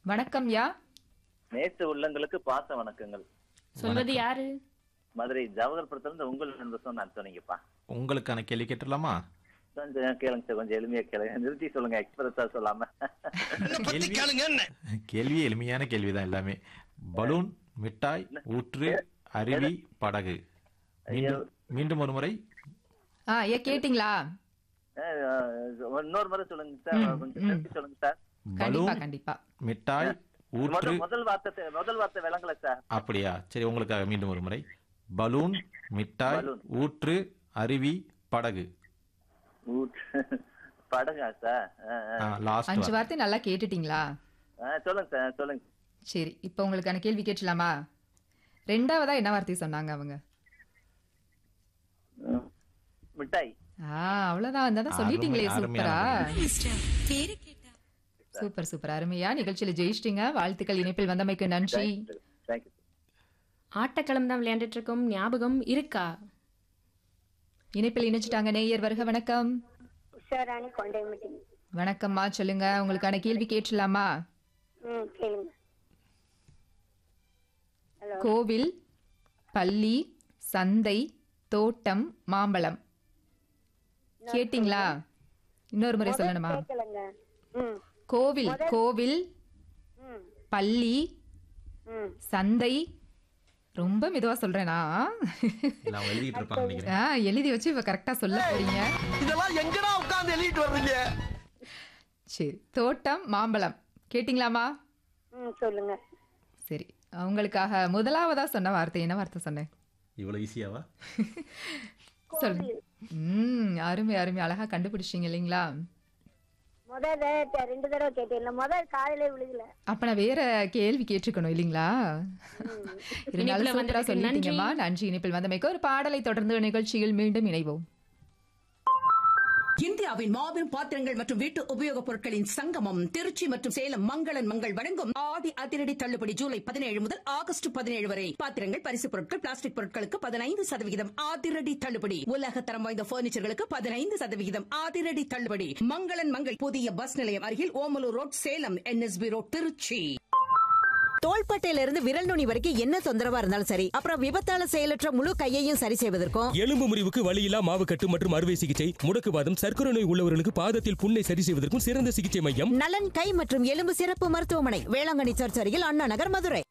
வணக்கம் யா நேற்று உள்ளங்களுக்கு பாச வணக்கங்கள் சொல்வது யாரு மதுரை ஜவஹர்புரத்துல இருந்து உங்கள் நண்பர் சொன்ன அனுப்பினீங்கப்பா உங்களுக்கான கேள்வி கேட்டுடலாமா கொஞ்சம் கேளுங்க சார் கொஞ்சம் எளிமையா கேளுங்க நிறுத்தி சொல்லுங்க எக்ஸ்பிரஸா சொல்லாம கேள்வி கேள்வி எளிமையான கேள்விதான் எல்லாமே பலூன் மிட்டாய் ஊற்று அருவி படகு மீண்டும் மீண்டும் ஒரு முறை ஆ ஏ கேட்டிங்களா அஹ், அஹ், இன்னொரு முறை சொல்லுங்க சார் கொஞ்சம் நிறுத்தி சொல்லுங்க சார் கண்டிப்பா பலூன் கண்டிப்பா மிட்டாய் ஊற்று முதல் முதல் வார்த்தை முதல் வார்த்தை விளங்கல சார் அப்படியா சரி உங்களுக்காக மீண்டும் ஒரு முறை பலூன் மிட்டாய் பலூன். ஊற்று அருவி படகு ஊட்- படகா சார் அஹ், அஹ். லாஸ்ட் அஞ்சு வார்த்தை நல்லா கேட்டுட்டீங்களா அஹ், சொல்லுங்க சார் சொல்லுங்க சரி இப்போ உங்களுக்கான கேள்வி கேட்டலாமா ரெண்டாவதா என்ன வார்த்தை சொன்னாங்க அவங்க உம். மிட்டாய் ஆ அவ்வளவுதான் அதான் சொல்லிட்டீங்களே அருமை, சூப்பரா அருமையான சூப்பர் சூப்பர் அருமையா நிகழ்ச்சியில ஜெயிச்சிட்டீங்க வாழ்த்துக்கள் இணைப்பில் வந்தமைக்கு நன்றி தேங்க்யூ ஆட்டக்களம் தான் விளையாண்டுட்டு இருக்கோம் ஞாபகம் இருக்கா இணைப்பில் இணைச்சிட்டாங்க நேயர் வருக வணக்கம் உஷாராணி கொண்டை மீட்டிங் வணக்கம்மா சொல்லுங்க உங்களுக்கான கேள்வி கேட்டலாமா ம் கேளுங்க ஹலோ கோவில் பள்ளி சந்தை தோட்டம் மாம்பழம் கேட்டிங்களா இன்னொரு முறை சொல்லணுமா கேட்கலங்க ம் கோவில் கோவில் ம் பள்ளி ம் சந்தை ரொம்ப மெதுவா சொல்றேனா இல்ல அவங்க எழுதிட்டு இருப்பாங்க நினைக்கிறேன் ஆ, எழுதி வச்சு இப்ப கரெக்டா சொல்ல போறீங்க இதெல்லாம் எங்கடா உட்கார்ந்து எழுதிட்டு வர்றீங்க சரி தோட்டம் மாம்பழம் கேட்டிங்களாமா ம் சொல்லுங்க சரி உங்களுக்காக முதலாவதா சொன்ன வார்த்தை என்ன வார்த்தை சொன்னேன் இவ்வளவு ஈஸியாவா சொல்லுங்க ம் அருமை அருமை அழகா கண்டுபிடிச்சீங்க இல்லைங்களா முதல் தடவை ரெண்டு தடவை கேட்டேன் முதல் காலையில விழுகல அப்ப நான் வேற கேள்வி கேட்டிருக்கணும் இல்லைங்களா இருந்தாலும் இணைப்புல சூப்பரா வந்ததுக்கு சொல்லிட்டீங்கம்மா நன்றி இணைப்பில் வந்தமைக்கு ஒரு பாடலை தொடர்ந்து நிகழ்ச்சியில் மீண்டும் இணைவோம் இந்தியாவின் மாபெரும் பாத்திரங்கள் மற்றும் வீட்டு உபயோகப் பொருட்களின் சங்கமம் திருச்சி மற்றும் சேலம் மங்களன் மங்கள் வழங்கும் ஆடி அதிரடி தள்ளுபடி ஜூலை பதினேழு முதல் ஆகஸ்ட் பதினேழு வரை பாத்திரங்கள் பரிசு பொருட்கள் பிளாஸ்டிக் பொருட்களுக்கு பதினைந்து சதவிகிதம் அதிரடி தள்ளுபடி உலக தரம் வாய்ந்த பர்னிச்சர்களுக்கு பதினைந்து சதவிகிதம் அதிரடி தள்ளுபடி மங்களன் மங்கள் புதிய பஸ் நிலையம் அருகில் Omalur road Salem NSB road Trichy தோள்பட்டையில இருந்து விரல் நுனி வரைக்கும் என்ன தொந்தரவா இருந்தாலும் சரி அப்புறம் விபத்தால செயலற்ற முழு கையையும் சரி செய்வதற்கும் எலும்பு முறிவுக்கு வலியில்லா மாவுக்கட்டு மற்றும் அறுவை சிகிச்சை முடக்குவாதம் சர்க்கரை நோய் உள்ளவர்களுக்கு பாதத்தில் புண்ணை சரி செய்வதற்கும் சிறந்த சிகிச்சை மையம் நலன் கை மற்றும் எலும்பு சிறப்பு மருத்துவமனை வேளாங்கண்ணி சர்ச் அருகில் அண்ணா நகர் மதுரை